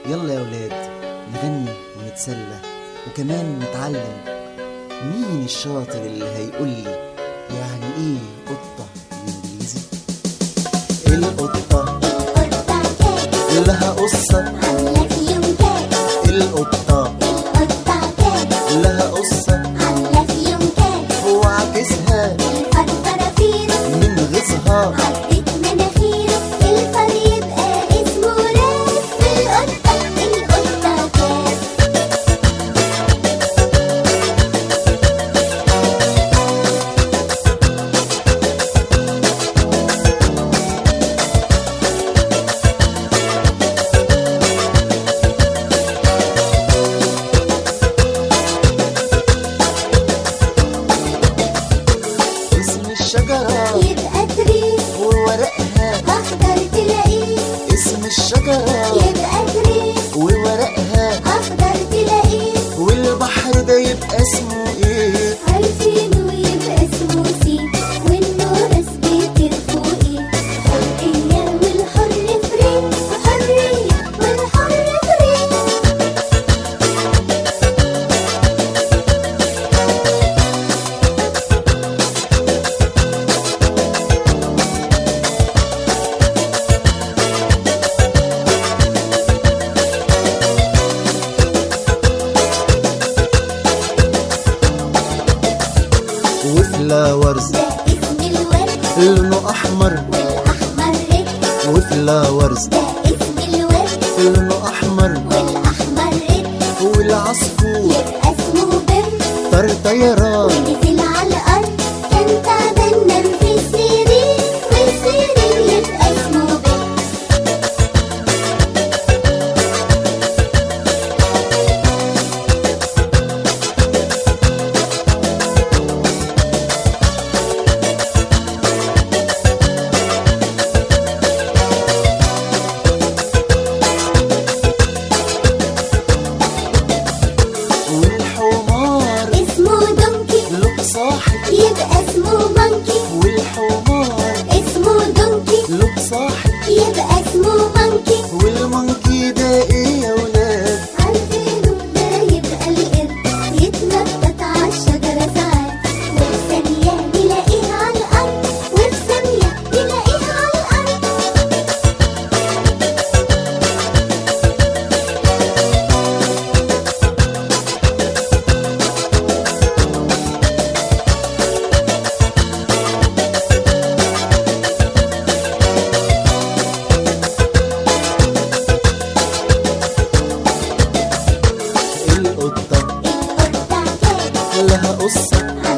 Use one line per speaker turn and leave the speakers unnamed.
يلا يا ولاد نغني ونتسلى وكمان نتعلم مين الشاطر اللي هيقول لي يعني ايه قطة بالانجليزي القطة
القطة كات
لها قصة
عاملة في يوم كات
القطة
القطة كات
لها قصة
عاملة في يوم كات
وعكسها
الفرفرة فيرو
من غيظها
عدت مناخيره الفار يبقى اسمه راس القطة القطة كات
اسم الشجرة
يبقى تري
وورقها
أخضر تلاقيه
اسم الشجرة
يبقى تري
وورقها
أخضر تلاقيه
والبحر ده يبقى اسمه ايه
عارفينه يبقى اسمه سي والنورس بيطير فوقيه حرية والحر فري وحرية والحر فري
وفلاورز
ده اسم الورد
لونه احمر
والأحمر رد
وفلاورز
ده اسم الورد
لونه احمر
والأحمر رد
والعصفور
يبقى اسمه برد
طر طيران
ونزل على الأرض كان تعبان نام في السرير والسرير يبقى اسمه برد
والحمار
اسمه دونكي
له صاحب
يبقى اسمه مانكي
والحمار
اسمه دونكي
له صاحب
يبقى اسمه مانكي
والمنكي ده ايه يا ولاد
عارفينه ده يبقى القرد يتنطط على الشجرة ساعات وفي ثانية نلاقيه على الأرض وفي ثانية نلاقيه على الأرض
القطة
القطة كات
لها قصة